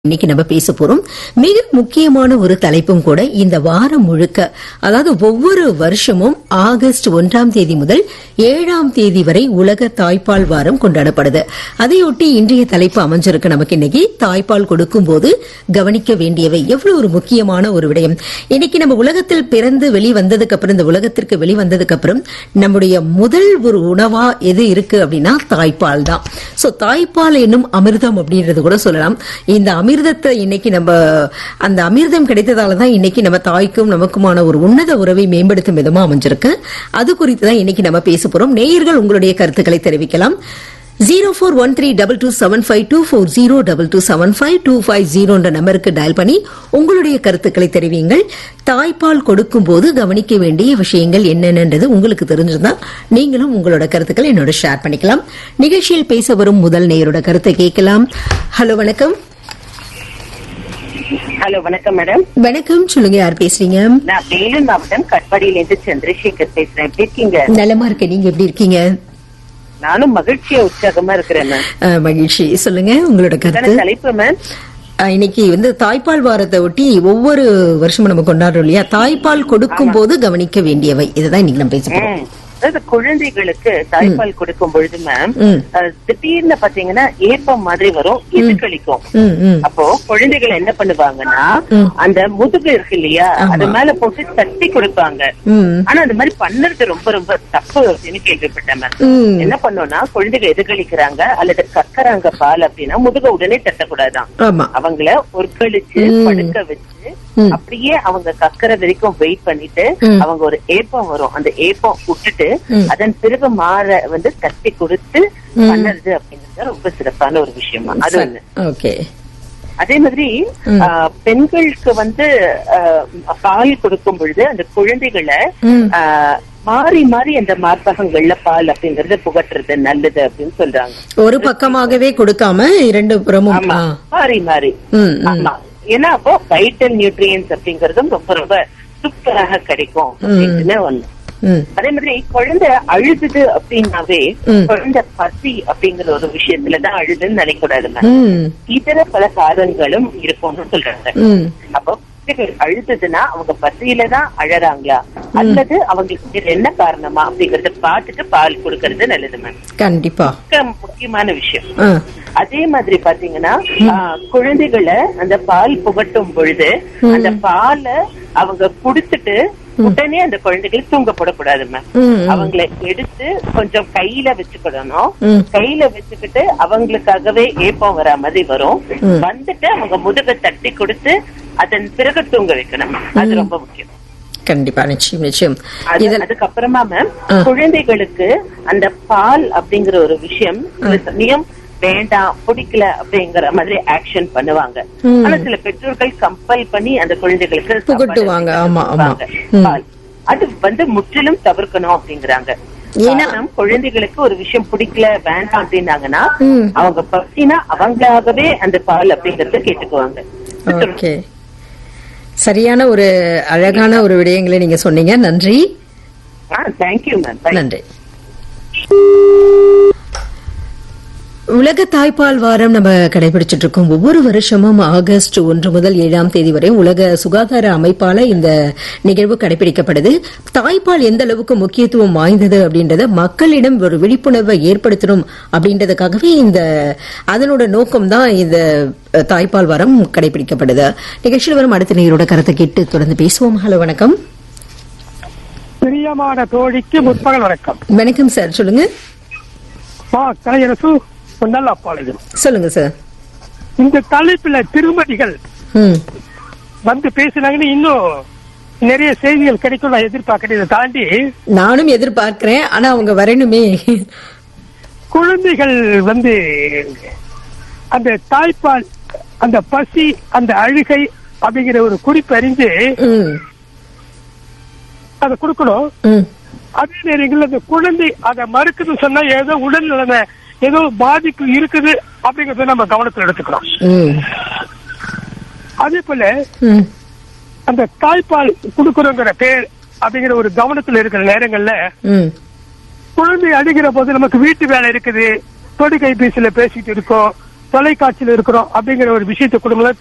இன்னைக்கு நம்ம பேச போறோம் மிக முக்கியமான ஒரு தலைப்பும் கூட இந்த வாரம் முழுக்க அதாவது ஒவ்வொரு வருஷமும் ஆகஸ்ட் ஒன்றாம் தேதி முதல் ஏழாம் தேதி வரை உலக தாய்ப்பால் வாரம் கொண்டாடப்படுது அதையொட்டி இன்றைய தலைப்பு அமைஞ்சிருக்கு நமக்கு இன்னைக்கு தாய்ப்பால் கொடுக்கும் போது கவனிக்க வேண்டியவை எவ்வளவு ஒரு முக்கியமான ஒரு விடயம் இன்னைக்கு நம்ம உலகத்தில் பிறந்து வெளிவந்ததுக்கு அப்புறம் இந்த உலகத்திற்கு வெளிவந்ததுக்கு அப்புறம் நம்முடைய முதல் ஒரு உணவா எது இருக்கு அப்படின்னா தாய்ப்பால் தான் சோ தாய்ப்பால் என்னும் அமிர்தம் அப்படின்றது கூட சொல்லலாம் இந்த அமிர்தத்தை இன்னைக்கு நம்ம அந்த அமிர்தம் கிடைத்ததால தான் இன்னைக்கு நம்ம தாய்க்கும் நமக்குமான ஒரு உன்னத உறவை மேம்படுத்தும் விதமா அமைஞ்சிருக்கு அது குறித்து தான் இன்னைக்கு நம்ம பேச போறோம் நேயர்கள் உங்களுடைய கருத்துக்களை தெரிவிக்கலாம் zero four one three double two seven five two four zero double two seven five two five ஜீரோன்ற நம்பருக்கு டயல் பண்ணி உங்களுடைய கருத்துக்களை தெரிவியுங்கள் தாய்ப்பால் கொடுக்கும் போது கவனிக்க வேண்டிய விஷயங்கள் என்னென்னன்றது உங்களுக்கு தெரிஞ்சிருந்தா நீங்களும் உங்களோட கருத்துக்களை என்னோட ஷேர் பண்ணிக்கலாம் நிகழ்ச்சியில் பேச வரும் முதல் நேயரோட கருத்தை கேட்கலாம் ஹலோ வணக்கம் ஹலோ வணக்கம் மேடம் வணக்கம் சொல்லுங்க யார் பேசுறீங்க நான் வேலூர் மாவட்டம் கட்பாடியிலிருந்து சந்திரசேகர் பேசுறேன் எப்படி இருக்கீங்க நலமா இருக்கேன் நீங்க எப்படி இருக்கீங்க நானும் மகிழ்ச்சியா உற்சாகமா இருக்கிறேன் மேம் அஹ், மகிழ்ச்சி சொல்லுங்க உங்களோட இதான கருத்து தலைப்பு மேம் அஹ், இன்னைக்கு வந்து தாய்ப்பால் வாரத்தை ஒட்டி ஒவ்வொரு வருஷமும் நம்ம கொண்டாடுறோம் இல்லையா தாய்ப்பால் கொடுக்கும் போது கவனிக்க வேண்டியவை இதுதான் இன்னைக்கு நம்ம பேச போறோம் ம். அதாவது குழந்தைகளுக்கு தாய்ப்பால் கொடுக்கும் பொழுது மேம் ம். அஹ், திடீர்னு பாத்தீங்கன்னா ஏப்பம் மாதிரி வரும் எதிர்கலிக்கும் ம், ம். அப்போ குழந்தைகள் என்ன பண்ணுவாங்கன்னா ம். அந்த முதுகு இருக்கு இல்லையா அது மேல போட்டு தட்டி கொடுப்பாங்க ம். ஆனா அந்த மாதிரி பண்ணறது ரொம்ப ரொம்ப தப்பு அப்படின்னு கேள்விப்பட்டேன் மேம் ம். என்ன பண்ணோம்னா குழந்தைகள் எதிர்கலிக்கிறாங்க அல்லது கக்கறாங்க பால் அப்படின்னா முதுக உடனே தட்டக்கூடாதான் ஆமா அவங்கள ஒற்களிச்சு ம். படுக்க வச்சு ம். அப்படியே அவங்க கக்கற வரைக்கும் வெயிட் பண்ணிட்டு ம். அவங்க ஒரு ஏப்பம் வரும் அந்த ஏப்பம் விட்டுட்டு ம். அதன் பிறகு மாற வந்து தட்டி கொடுத்து பண்ணுறது அப்படிங்கிறது ரொம்ப சிறப்பான ஒரு விஷயமா அது ஒண்ணு ஓகே அதே மாதிரி ம். ஆ, பெண்களுக்கு வந்து ஆ, பால் கொடுக்கும் பொழுது அந்த குழந்தைகளை ம். ஆ, மாறி மாறி அந்த மார்பகங்கள்ல பால் அப்படிங்கறது புகட்டுறது நல்லது அப்படின்னு சொல்றாங்க ஒரு பக்கமாகவே கொடுக்காம இரண்டு புறமும் ஆமா ஆ. மாறி மாறி ம், ம். ஆமா ஏன்னா அப்போ வைட்டல் நியூட்ரியன்ஸ் அப்படிங்கறதும் ரொம்ப ரொம்ப சூப்பராக கிடைக்கும் அப்படின்னு ஒண்ணு ம். அதே மாதிரி குழந்தை அழுதுது அப்படின்னாவே ம். குழந்தை பசி அப்படிங்கிற ஒரு விஷயத்துலதான் அழுதுன்னு நினைக்கூடாதுங்க ம். இதர பல காரணங்களும் இருக்கும்னு சொல்றாங்க ம். அப்போ குழந்தைகள் அழுதுதுன்னா அவங்க பசியில தான் அழறாங்களா அல்லது அவங்களுக்கு வேற என்ன காரணமா அப்படிங்கறத பார்த்துட்டு பால் கொடுக்கறது நல்லது மேம் கண்டிப்பா முக்கியமான விஷயம் ஆ. அதே மாதிரி பாத்தீங்கன்னா ஆ, குழந்தைகளை அந்த பால் புகட்டும் பொழுது அந்த பாலை அவங்க குடுத்துட்டு உடனே அந்த குழந்தைகள் தூங்க போடக்கூடாது மேம் ம், ம். அவங்களை எடுத்து கொஞ்சம் கையில வச்சுக்கிடணும் ம். கையில வச்சுக்கிட்டு அவங்களுக்காகவே ஏப்பம் வரா மாதிரி வரும் வந்துட்டு அவங்க முதுக தட்டி கொடுத்து அதன் பிறகு தூங்க வைக்கணும் அது ரொம்ப முக்கியம் கண்டிப்பா நிச்சயம் நிச்சயம் அது- இதில் அதுக்கப்புறமா மேம் ஆ. குழந்தைகளுக்கு அந்த பால் அப்படிங்கிற ஒரு விஷயம் சில சமயம் வேண்டாம் பிடிக்கல அப்படிங்கிற மாதிரி ஆக்ஷன் பண்ணுவாங்க ம். ஆனா சில பெற்றோர்கள் கம்பல் பண்ணி அந்த குழந்தைகளுக்கு சாப்பாடு புகட்டுவாங்க. ஆமா, ஆமா. கொடுப்பாங்க. ம். பால். அது வந்து முற்றிலும் தவிர்க்கணும் அப்படிங்கிறாங்க ஏன்னா- காரணம், குழந்தைகளுக்கு ஒரு விஷயம் பிடிக்கல வேண்டாம் அப்படின்னாங்கன்னா ம். அவங்க பசினா அவங்களாகவே அந்த பால் அப்படிங்கறத கேட்டுக்குவாங்க ஓகே சரியான ஒரு அழகான ஒரு விடயங்களை நீங்க சொன்னீங்க நன்றி தேங்க்யூ மேம் நன்றி உலக தாய்ப்பால் வாரம் நம்ம கடைபிடிச்சிட்டு இருக்கோம் ஒவ்வொரு வருஷமும் ஆகஸ்ட் ஒன்று முதல் ஏழாம் தேதி வரை உலக சுகாதார அமைப்பால இந்த நிகழ்வு கடைபிடிக்கப்படுது தாய்ப்பால் எந்த அளவுக்கு முக்கியத்துவம் வாய்ந்தது அப்படின்றத மக்களிடம் ஒரு விழிப்புணர்வை ஏற்படுத்தணும் அப்படின்றதுக்காகவே இந்த அதனோட நோக்கம் தான் இந்த அஹ், தாய்ப்பால் வாரம் கடைபிடிக்கப்படுது நிகழ்ச்சியில் வரும் அடுத்த நேரோட கருத்தை கேட்டு தொடர்ந்து பேசுவோம் ஹலோ வணக்கம் பிரியமான தோழிக்கு முற்பகல் வணக்கம் வணக்கம் சார் சொல்லுங்க மா கலையரசு நல்ல பாளையம் சொல்லுங்க சார் இந்த தலைப்புல திருமதிகள் ம் வந்து பேசினாங்கன்னு இன்னும் நிறைய செய்திகள் கிடைக்கும் நான் எதிர்பார்க்கிறேன் இதை தாண்டி நானும் எதிர்பார்க்கிறேன் ஆனா அவங்க வரணுமே குழந்தைகள் வந்து அந்த தாய்ப்பால் அந்த பசி அந்த அழுகை அப்படிங்கிற ஒரு குறிப்பு அறிஞ்சு ம், அதை கொடுக்கணும் ம், அதே நேரங்களில் அந்த குழந்தை அதை மறுக்குதுன்னு சொன்னா ஏதோ உடல் நிலைமை ஏதோ பாதிப்பு இருக்குது அப்படிங்கறத நம்ம கவனத்தில் எடுத்துக்கிறோம் ம், அதே போல ம், அந்த தாய்ப்பால் கொடுக்கறோங்கிற பேர் அப்படிங்கிற ஒரு கவனத்துல இருக்கிற நேரங்கள்ல ம், குழந்தை அடிக்கிற போது நமக்கு வீட்டு வேலை இருக்குது தொடு கைபேசியில பேசிட்டு இருக்கோம் தொலைக்காட்சியில் இருக்கிறோம் அப்படிங்கிற ஒரு விஷயத்தை கொடுங்களேன்